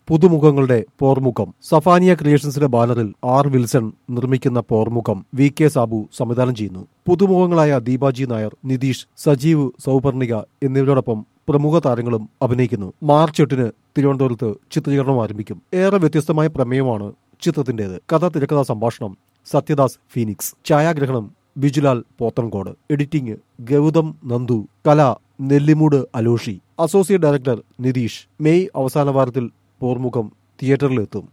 പുതുമുഖങ്ങളുടെ പോർമുഖം സഫാനിയ ക്രിയേഷൻസിന്റെ ബാനറിൽ R Wilson നിർമ്മിക്കുന്ന പോർമുഖം V K Sabu സംവിധാനം ചെയ്യുന്നു പുതുമുഖങ്ങളായ ദീപാജി നായർ നിതീഷ് സജീവ് സൗപർണിക എന്നിവരോടൊപ്പം പ്രമുഖ താരങ്ങളും അഭിനയിക്കുന്നു മാർച്ച് എട്ടിന് തിരുവനന്തപുരത്ത് ചിത്രീകരണം ആരംഭിക്കും ഏറെ വ്യത്യസ്തമായ പ്രമേയമാണ് ചിത്രത്തിന്റേത് കഥ തിരക്കഥാ സംഭാഷണം സത്യദാസ് ഫീനിക്സ് ഛായാഗ്രഹണം ബിജുലാൽ പോത്തൻകോട് എഡിറ്റിംഗ് ഗൗതം നന്ദു കല Nellimoodu Aloshy associate director Nitheesh May അവസാന വാരത്തിൽ പോർമുഖം തിയേറ്ററിലെത്തും